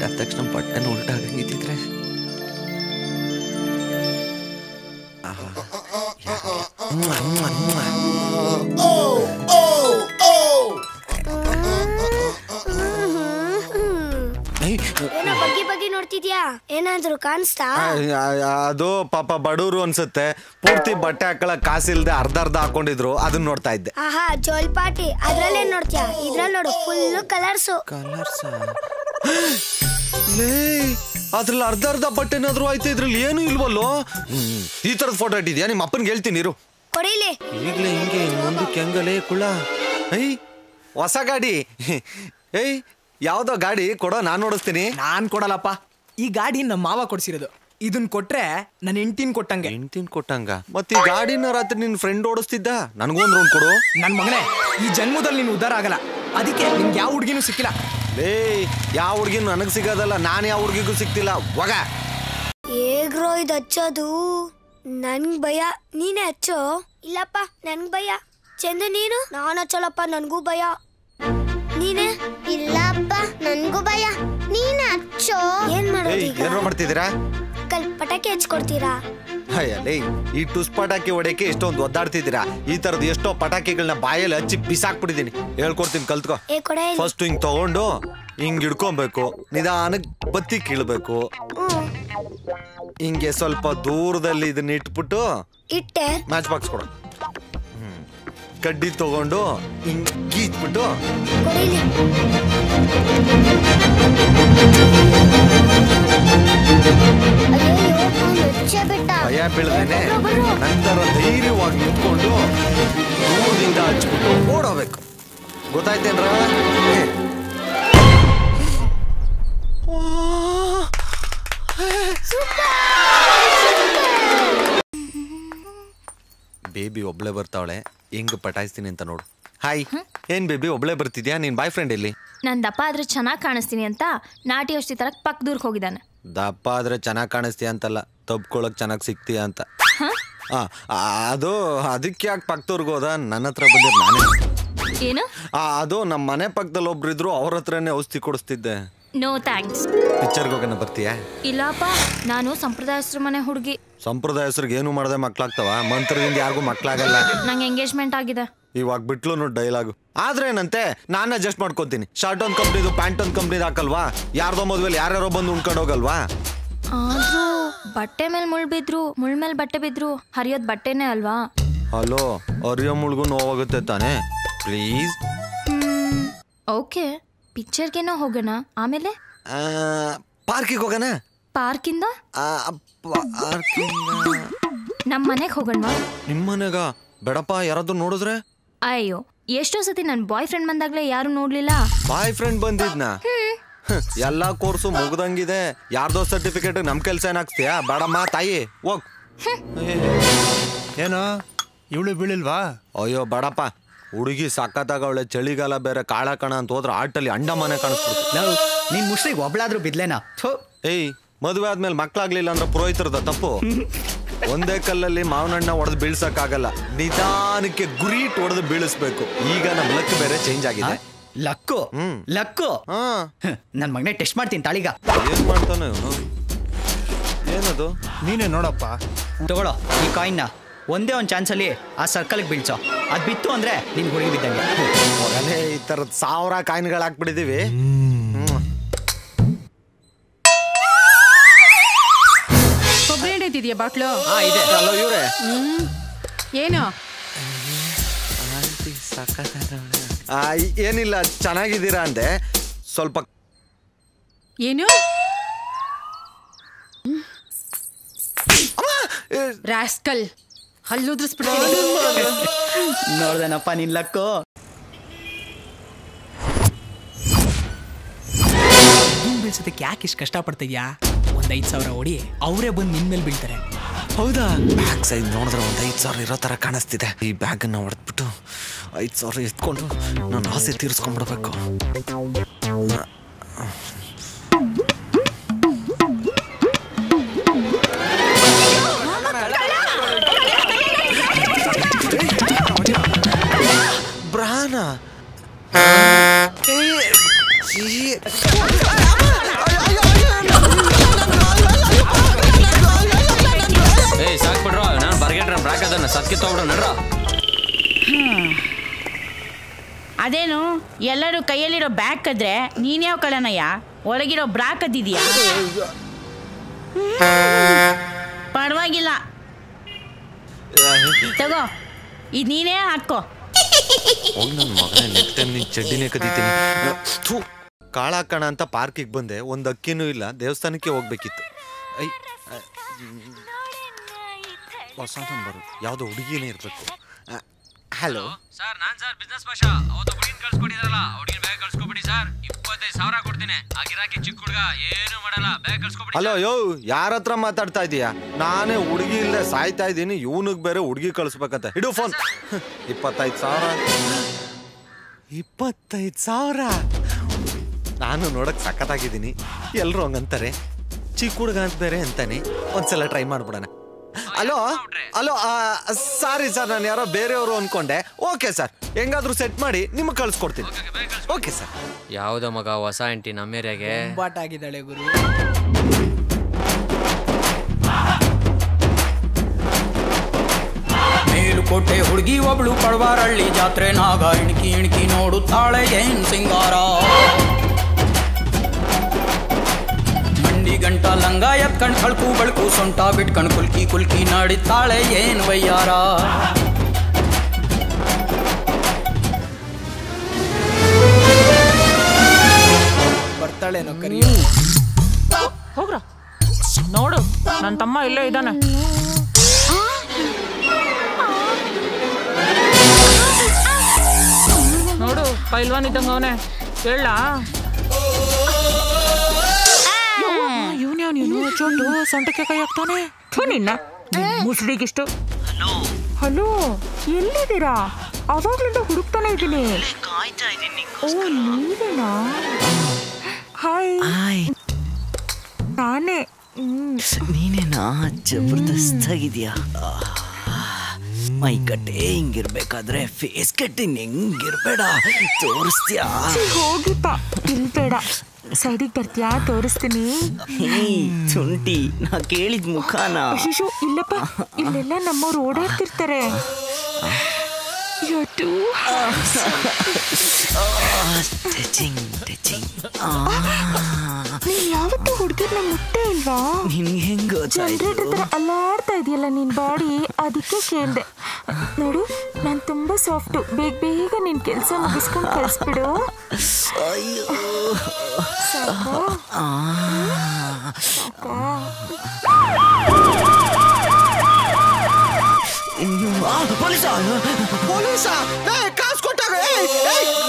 ಆದ ತಕ್ಷಣ ಬಟ್ಟೆನ ಉಲ್ಟಾಗಂಗಿದ್ದಿದ್ರೆ ಆಹಾ. ಯಾರು? ಮ್ವಾ, ಮ್ವಾ, ಮ್ವಾ. ಏಯ್, ಏನೋ ಬಗ್ಗಿ ಬಗ್ಗಿ ನೋಡ್ತಿದ್ಯಾ ಏನಾದ್ರು ಕಾಣಿಸ್ತಾ ಆ, ಆ, ಅದು ಪಾಪ ಬಡವರು ಅನ್ಸುತ್ತೆ ಪೂರ್ತಿ ಬಟ್ಟೆ ಹಾಕೊಳಕ್ ಕಾಸಿಲ್ದೆ ಅರ್ಧ ಅರ್ಧ ಹಾಕೊಂಡಿದ್ರು ಅದನ್ನ ನೋಡ್ತಾ ಇದ್ದೆ ಆಹಾ ಜೋಲ್ ಪಾಟಿ ಅದ್ರಲ್ಲೇನ್ ನೋಡ್ತೀಯಾ ಇದ್ರಲ್ಲಿ ನೋಡು ಫುಲ್ ಕಲರ್ಸು ಕಲರ್ಸ ಲೇ ಅದ್ರಲ್ಲಿ ಅರ್ಧ ಅರ್ಧ ಬಟ್ಟೆನಾದ್ರೂ ಆಯ್ತು ಇದ್ರಲ್ಲಿ ಏನು ಇಲ್ವಲ್ಲೋ ಹ್ಮ್, ಈ ತರದ ಫೋಟೋ ಇಟ್ಟಿದ್ಯಾ ನಿಮ್ಮ ಅಪ್ಪನ್ಗೆ ಹೇಳ್ತೀನಿ ಇರು ಕೊಡಿಲಿ ಈಗಲೇ ಹಿಂಗೆ ಮುಂದಕ್ಕೆ ಹೆಂಗಲೇ ಕುಳ ಐ ಹೊಸ ಗಾಡಿ ಏಯ್ ಯಾವ್ದೋ ಗಾಡಿ ಕೊಡೋ ನಾನ್ ನೋಡಿಸ್ತೀನಿ ನಾನ್ ಕೊಡಲ್ಲಪ್ಪ ಈ ಗಾಡಿ ನಮ್ಮ ಮಾವ ಕೊಡ್ಸಿರೋದು ಇದನ್ ಕೊಟ್ರೆ ನನ್ನ ಹೆಂಡ್ತಿನ್ ಕೊಟ್ಟಂಗೆ ಹೆಂಡ್ತಿನ್ ಕೊಟ್ಟಂಗ ಮತ್ತೆ ಈ ಗಾಡಿನ ರಾತ್ರಿ ನಿನ್ ಫ್ರೆಂಡ್ ಓಡಿಸ್ತಿದ್ದ ನನಗೊಂದ್ ರೌಂಡ್ ಕೊಡು ನನ್ ಮಗನೇ ಈ ಜನ್ಮದಲ್ಲಿ ನೀನು ಉದ್ಧಾರ ಆಗಲ್ಲ ಅದಕ್ಕೆ ನಿಮ್ಗೆ ಯಾವ ಹುಡುಗಿನೂ ಸಿಕ್ಕಿಲ್ಲ ಲೇ ಯಾವ ಹುಡ್ಗಿನ ನನಗ್ ಸಿಗೋದಲ್ಲ ನಾನ್ ಯಾವ ಹುಡ್ಗಿಗೂ ಸಿಗ್ತಿಲ್ಲ ಒಗ ಹೇಗ್ರೋ ಇದು ಹಚ್ಚೋದು ನನ್ಗ್ ಭಯ ನೀನೇ ಹಚ್ಚೋ ಇಲ್ಲಪ್ಪ ನನ್ಗ್ ಭಯ ಚಂದು ನೀನು ನಾನು ಹಚ್ಚೋಳಪ್ಪ ನನ್ಗೂ ಭಯ ನೀನೇ ಇಲ್ಲಪ್ಪ ನನ್ಗೂ ಭಯ ನೀನ್ ಹಚ್ಚೋ ಏನ್ ಮಾಡೋದು ಏಯ್ ಈಗ ಏನ್ರೋ ಮಾಡ್ತಿದ್ದೀರಾ ಕಲ್ ಪಟಾಕಿ ಹಚ್ಕೊಡ್ತೀರಾ ಅಯ್ಯಲೇ ಈ ಟುಸ್ ಪಟಾಕಿ ಹೊಡೆಯಕ್ಕೆ ಎಷ್ಟೊಂದು ಒದ್ದಾಡ್ತಿದ್ದೀರಾ ಈ ತರದ ಎಷ್ಟೋ ಪಟಾಕಿಗಳನ್ನ ಬಾಯಲ್ಲಿ ಹಚ್ಚಿ ಬಿಸಾಕ್ಬಿಟ್ಟಿದೀನಿ ಹೇಳ್ಕೊಡ್ತೀನಿ ಕಲ್ತ್ಕೋ ಏ ಕೊಡ ಇಲ್ಲಿ. ಫಸ್ಟ್ ಹಿಂಗ್ ತಗೊಂಡು ಹಿಂಗ್ ಹಿಡ್ಕೊಬೇಕು ನಿಧಾನಕ್ ಬತ್ತಿ ಕೀಳ್ಬೇಕು ಹ್ಮ್ ಹಿಂಗೆ ಸ್ವಲ್ಪ ದೂರದಲ್ಲಿ ಇದನ್ನ ಇಟ್ಬಿಟ್ಟು ಇಟ್ಟೆ ಮ್ಯಾಚ್ ಬಾಕ್ಸ್ ಕೊಡು ಹ್ಮ್. ಕಡ್ಡಿ ತಗೊಂಡು ಹಿಂಗ್ ಗೀಚ್ಬಿಟ್ಟು ಕೊಡಿಲಿ ಅಯ್ಯೋ ಅವ್ನು ಹಚ್ಚೇ ಬಿಟ್ಟ ಭಯ ಬೀಳ್ದೇನೆ ನಂತರ ಧೈರ್ಯವಾಗಿ ನಿಂತ್ಕೊಂಡು ದೂರದಿಂದ ಹಚ್ಬಿಟ್ಟು ಓಡೋಬೇಕು ಗೊತ್ತಾಯ್ತೇನ್ರ ಬೇಬಿ ಒಬ್ಳೆ ಬರ್ತಾವಳೆ ಹೆಂಗ್ ಪಟಾಯಿಸ್ತೀನಿ ಅಂತ ನೋಡು ಹಾಯ್ ಏನ್ ಬೇಬಿ ಒಬ್ಳೆ ಬರ್ತಿದ್ಯಾ ನಿನ್ ಬಾಯ್ ಫ್ರೆಂಡ್ ಇಲ್ಲಿ ನಾನು ದಪ್ಪ ಆದ್ರೆ ಚೆನ್ನಾಗಿ ಕಾಣಿಸ್ತೀನಿ ಅಂತ ನಾಟಿ ಔಷಧಿ ತರಕ್ ಪಕ್ಕದೂರ್ಗೆ ಹೋಗಿದ್ದಾನೆ ದಪ್ಪ ಆದ್ರೆ ಚೆನ್ನಾಗಿ ಕಾಣಿಸ್ತೀಯ ಅಂತಲ್ಲ ತಬ್ಕೊಳಕ್ ಚೆನ್ನಾಗಿ ಸಿಗ್ತೀಯ ಅಂತ ಆ, ಆ, ಅದು ಅದಕ್ಕೆ ಯಾಕೆ ಪಕ್ಕದವ್ರಿಗೆ ಹೋದ ನನ್ನ ಹತ್ರ ಬಂದಿದ್ದು ನಾನೇ ಏನು ಆ, ಅದು ನಮ್ಮ ಮನೆ ಪಕ್ಕದಲ್ಲಿ ಒಬ್ರು ಇದ್ರು ಅವ್ರ ಹತ್ರನೇ ಔಷಧಿ ಕೊಡಿಸ್ತಿದ್ದೆ ನೋ ಥ್ಯಾಂಕ್ಸ್ ಪಿಕ್ಚರ್ಗೆ ಹೋಗೋಣ ಬರ್ತೀಯಾ ಇಲ್ಲಪ್ಪ ನಾನು ಸಂಪ್ರದಾಯಸ್ಥರ ಮನೆ ಹುಡುಗಿ ಸಂಪ್ರದಾಯ ಹೆಸರಿಗೆ ಏನು ಮಾಡದೆ ಮಕ್ಳಾಗ್ತಾವ ಮಂತ್ರದಿಂದ ಯಾರಿಗೂ ಮಕ್ಳಾಗಲ್ಲ ನಂಗೆ ಎಂಗೇಜ್ಮೆಂಟ್ ಆಗಿದೆ ಇವಾಗ ಬಿಟ್ಲು ನೋಡಿ ಡೈಲಾಗು ಆದ್ರೆ ಏನಂತೆ ನಾನು ಅಡ್ಜಸ್ಟ್ ಮಾಡ್ಕೊತೀನಿ ಶರ್ಟ್ ಒಂದು ಕಂಪ್ನಿದು ಪ್ಯಾಂಟ್ ಒಂದು ಕಂಪ್ನಿದು ಹಾಕಲ್ವಾ ಯಾರ್ದೋ ಮದ್ವೆಲಿ ಯಾರ್ಯಾರೋ ಬಂದು ಉಣ್ಕೊಂಡು ಹೋಗಲ್ವಾ ಆದ್ರೂ ಬಟ್ಟೆ ಮೇಲೆ ಮುಳ್ ಬಿದ್ರು ಮುಳ್ ಮೇಲೆ ಬಟ್ಟೆ ಬಿದ್ರು ಹರಿಯೋದ್ ಬಟ್ಟೆನೇ ಅಲ್ವಾ ಹಲೋ ಅರಿಯೋ ಮುಳ್ಗು ನೋವಾಗುತ್ತೆ ತಾನೇ ಪ್ಲೀಸ್ ಓಕೆ ಪಿಕ್ಚರ್ಗೆನೋ ಹೋಗೋಣ ಆಮೇಲೆ ಪಾರ್ಕಿಗೆ ಹೋಗೋಣ ಪಾರ್ಕಿಂದ ಆ, ಪಾರ್ಕಿಂದ ನಮ್ಮ ಮನೆಗೆ ಹೋಗೋಣವಾ ನಿಮ್ಮ ಮನೆಗ ಬೇಡಪ್ಪ ಯಾರಾದ್ರೂ ನೋಡಿದ್ರೆ ಅಯ್ಯೋ ಎಷ್ಟೋ ಸತಿ ನನ್ನ ಬಾಯ್ ಫ್ರೆಂಡ್ ಬಂದಾಗ್ಲೇ ಯಾರು ನೋಡ್ಲಿಲ್ಲ ಬಾಯ್ ಫ್ರೆಂಡ್ ಬಂದಿದ್ನ ಹ್ಮ್, ಎಲ್ಲಾ ಕೋರ್ಸು ಮುಗ್ದಂಗಿದೆ ಯಾರ್ದೋ ಸರ್ಟಿಫಿಕೇಟ್ ನಮ್ ಕೆಲ್ಸ ಏನಾಗ್ತೀಯಾ ಬೇಡಮ್ಮ ತಾಯಿ ಹೋಗ್ ಏನೋ ಇವಳು ಬೀಳಿಲ್ವಾ ಅಯ್ಯೋ ಬೇಡಪ್ಪ ಹುಡುಗಿ ಸಖತ್ತಾಗವಳೆ ಚಳಿಗಾಲ ಬೇರೆ ಕಾಳ ಕಣ ಅಂತ ಹೋದ್ರೆ ಆಟಲ್ಲಿ ಅಂಡ ಮನೆ ಕಾಣಿಸ್ಬಿಡ್ತು ಲವ್ ನಿನ್ ಮುಸ್ಲಿಗೆ ಒಬ್ಳಾದ್ರೂ ಬಿದ್ಲೇನಾ ಥು ಏಯ್ ಮದುವೆ ಆದ್ಮೇಲೆ ಮಕ್ಳಾಗ್ಲಿಲ್ಲ ಅಂದ್ರೆ ಪುರೋಹಿತರದ ತಪ್ಪು ಒಂದೇ ಕಲ್ಲಲ್ಲಿ ಮಾವನಣ್ಣ ಹೊಡೆದು ಬೀಳ್ಸಕ್ಕಾಗಲ್ಲ ನಿಧಾನಕ್ಕೆ ಗುರಿ ಹೊಡೆದು ಬೀಳಿಸ್ಬೇಕು ಈಗ ನಮ್ ಲಕ್ ಬೇರೆ ಚೇಂಜ್ ಆಗಿದೆ ಲಕ್ಕು ಹ್ಮ್. ಲಕ್ಕು ಹಾ ಹ್ಮ್, ನನ್ ಮಗನೇ ಟೆಸ್ಟ್ ಮಾಡ್ತೀನಿ ತಾಳಿಗ ಏನ್ ಮಾಡ್ತಾನೆ ಇವ್ನು? ಏನದು ನೀನೇ ನೋಡಪ್ಪ ತಗೊಳ್ಳೋ ಈ ಕಾಯಿನ್ನ ಒಂದೇ ಒಂದು ಚಾನ್ಸಲ್ಲಿ ಆ ಸರ್ಕಲ್ಗೆ ಬೀಳ್ಸೋ ಅದ್ ಬಿತ್ತು ಅಂದ್ರೆ ನಿನ್ ಹುಡುಗಿ ಬಿದ್ದಂಗೆ ಮೊದಲೇ ಈ ತರದ್ ಸಾವಿರ ಕಾಯಿನ್ಗಳು ಹಾಕ್ಬಿಟ್ಟಿದೀವಿ ಕೊಬ್ಬರಿ ಎಣ್ಣೆ ಇದೆಯಾ ಬಾಟ್ಲು ಹಾ ಇದೆ ಹಲೋ ಇವ್ರೆ ಏನು ಆ, ಏನಿಲ್ಲ ಚೆನ್ನಾಗಿದ್ದೀರಾ ಅಂದೆ ಸ್ವಲ್ಪ ಏನು ರಾಸ್ಕಲ್ ಹಲ್ಲುದ್ರಿಸ್ಬಿಡ್ತೀನಿ ನೋಡ್ದೇನಪ್ಪ ನಿನ್ ಲಕ್ಕು ನೀನ್ ಬೀಳ್ಸೋದಕ್ಕೆ ಯಾಕೆ ಇಷ್ಟು ಕಷ್ಟಪಡ್ತಿದ್ಯಾ ಒಂದ್ ಐದ್ ಸಾವಿರ ಹೊಡಿ ಅವರೇ ಬಂದು ನಿನ್ ಮೇಲೆ ಬೀಳ್ತಾರೆ ಹೌದಾ ಬ್ಯಾಗ್ ಸೈಜ್ ನೋಡಿದ್ರೆ ಒಂದ್ ಐದ್ ಸಾವಿರ ಇರೋ ತರ ಕಾಣಿಸ್ತಿದೆ ಈ ಬ್ಯಾಗ್ ಅನ್ನ ಹೊಡೆದ್ಬಿಟ್ಟು ಐದ್ ಸಾವಿರ ಎತ್ಕೊಂಡು ನನ್ನ ಆಸೆ ತೀರಿಸ್ಕೊಂಡ್ಬಿಡ್ಬೇಕು ಬ್ರಾನ ಏ, ಛೀ. ಅಯ್ಯೋ, ಅಯ್ಯೋ, ಎಲ್ಲರೂ ಕೈಯಲ್ಲಿರೋ ಬ್ಯಾಗ್ ಕದ್ರೆ ನೀನ್ಯಾವ ಕಳನಯ್ಯ ಒಳಗಿರೋ ಬ್ರಾ ಕದ್ದಿದ್ಯಾ ಪರವಾಗಿಲ್ಲ ತಗೋ ಇದು ನೀನೇ ಹಾಕೋ ಹೋಗ್ ನನ್ ಮಗನೇ ನೆಕ್ಸ್ಟ್ ಟೈಮ್ ನಿನ್ ಚಡ್ಡಿನೇ ಕದೀತೀನಿ ಥೂ ಕಾಳಾಕಣ ಅಂತ ಪಾರ್ಕಿಗೆ ಬಂದೆ ಒಂದ್ ಅಕ್ಕಿನೂ ಇಲ್ಲ ದೇವಸ್ಥಾನಕ್ಕೆ ಹೋಗ್ಬೇಕಿತ್ತು ಐ ಅ, ಮ್, ಹೊಸ ನಂಬರು ಯಾವ್ದೋ ಹುಡುಗಿನೇ ಇರ್ಬೇಕು ಹಲೋ ಸರ್ ನಾನ್ ಸರ್ ಬಿಸ್ನೆಸ್ ಭಾಷಾ ಅವತ್ತು ಹುಡುಗಿನ ಕಳ್ಸ್ಕೊಟ್ಟಿದ್ರಲ್ಲ ಹುಡುಗಿನ ಬೇಗ ಕಳ್ಸ್ಕೊಬಿಡಿ ಸರ್ ಇಪ್ಪತ್ತೈದು ಸಾವಿರ ಕೊಡ್ತೀನಿ ಆ ಗಿರಾಕಿ ಚಿಕ್ಕ ಹುಡುಗ ಏನು ಮಾಡಲ್ಲ ಬೇಗ ಕಳ್ಸ್ಕೊಬಿಡಿ ಹಲೋ ಯೋ ಯಾರ ಹತ್ರ ಮಾತಾಡ್ತಾ ಇದೀಯಾ ನಾನೇ ಹುಡುಗಿ ಇಲ್ಲದೆ ಸಾಯ್ತಾ ಇದ್ದೀನಿ ಇವನಿಗೆ ಬೇರೆ ಹುಡುಗಿ ಕಳಿಸ್ಬೇಕಂತ ಇಡು ಫೋನ್ ಇಪ್ಪತ್ತೈದು ಸಾವಿರ ಇಪ್ಪತ್ತೈದು ಸಾವಿರ ನಾನು ನೋಡಕ್ ಸಖತ್ತಾಗಿದ್ದೀನಿ ಎಲ್ರು ಹಂಗಂತಾರೆ ಚಿಕ್ಕ ಹುಡುಗ ಅಂತ ಬೇರೆ ಅಂತಾನೆ ಒಂದ್ಸಲ ಟ್ರೈ ಮಾಡ್ಬಿಡೋಣ ಹಲೋ ಹಲೋ ಸಾರಿ ಸರ್ ನಾನು ಯಾರೋ ಬೇರೆಯವರು ಅನ್ಕೊಂಡೆ ಓಕೆ ಸರ್ ಹೆಂಗಾದ್ರೂ ಸೆಟ್ ಮಾಡಿ ನಿಮಗೆ ಕಳ್ಸ್ಕೊಡ್ತೀನಿ ಓಕೆ ಸರ್ ಯಾವ್ದೋ ಮಗ ಹೊಸ ಆಂಟಿ ನಮ್ಮ ಏರಿಯಾಗೆ ಬಾಟ್ ಆಗಿದ್ದಾಳೆ ಗುರು ಮೇಲುಕೋಟೆ ಹುಡುಗಿ ಒಬ್ಳು ಪಡವಾರಳ್ಳಿ ಜಾತ್ರೆ ನಾಗ ಇಣ್ಕಿ ಇಣ್ಕಿ ನೋಡುತ್ತಾಳೆ ಏನ್ ಸಿಂಗಾರ ಮಂಡಿ ಗಂಟ ಲಂಗ ಎತ್ಕಂಡ್ ಕಳ್ಕು ಬಳ್ಕು ಸೊಂಟ ಬಿಟ್ಕಂಡ್ ಕುಲ್ಕಿ ಕುಲ್ಕಿ ನಾಡಿತ್ತಾಳೆ ಏನ್ ವಯ್ಯಾರ ಬರ್ತಾಳೇನೋ ಕರಿಯೋ ಹೋಗ್ರ ನೋಡು ನನ್ನ ತಮ್ಮ ಇಲ್ಲೇ ಇದ್ದಾನೆ ನೋಡು ಪೈಲ್ವಾನ್ ಇದ್ದಂಗ ಅವನೇ ಹೇಳ ಇವನ್ಯಾವ ನೀನು ಚೊಂಡು ಸೊಂಟಕ್ಕೆ ಕೈ ಹಾಕ್ತಾನೆ ಥು ನಿನ್ನ ಮುಸ್ಲಿಗಿಷ್ಟು ಹಲೋ ಎಲ್ಲಿದ್ದೀರಾ ಅವಾಗ್ಲಿಂದ ಹುಡುಕ್ತಾನೆ ಇದ್ದೀನಿ ಓ ನೀವೇನಾ ಹಾಯ್ ನಾನೇ ನೀನೇನಾ ಜಬರ್ದಸ್ತ್ ಆಗಿದ್ಯಾ ಮೈ ಕಟ್ಟೆ ಹಿಂಗಿರ್ಬೇಕಾದ್ರೆ ಫೇಸ್ ಕಟ್ಟಿಂಗ್ ಹೆಂಗಿರ್ಬೇಡ ತೋರಿಸ್ತೀಯಾ ಛೀ, ಹೋಗಿಪ್ಪ ಇಲ್ಲಿ ಬೇಡ ಸೈಡಿಗೆ ಬರ್ತೀಯಾ ತೋರಿಸ್ತೀನಿ ಹೇ ಶುಂಠಿ ನಾ ಕೇಳಿದ ಮುಖಾನ ಶಿಶು ಇಲ್ಲಪ್ಪ ಇಲ್ಲೆಲ್ಲ ನಮ್ಮವ್ರು ಓಡಾಡ್ತಿರ್ತಾರೆ You're too ಟಚಿಂಗ್ ಟಚಿಂಗ್ ನೀನ್ ಯಾವತ್ತೂ ಹುಡುಗಿರ್ನ ಮುಟ್ಟೆ ಇಲ್ವಾ ನಿನ್ಗೆ ಹೆಂಗ್ ಗೊತ್ತಾಯ್ತು ಜನರೇಟರ್ ತರ ಅಲ್ಲಾಡ್ತಾ ಇದೆಯಲ್ಲ ನಿನ್ ಬಾಡಿ ಅದಕ್ಕೆ ಕೇಳ್ದೆ ನೋಡು ನಾನ್ ತುಂಬಾ ಸಾಫ್ಟು ಬೇಗ ಬೇಗ ನಿನ್ ಕೆಲ್ಸ ಮುಗಿಸ್ಕೊಂಡು ಕಳಿಸ್ಬಿಡು ಅಯ್ಯೋ ಸಾಕಾ? ಆ. ಸಾಕಾ? ಆ, ಪೊಲೀಸ ಪೊಲೀಸ ಕಾಸು ಕೊಟ್ಟಾಗ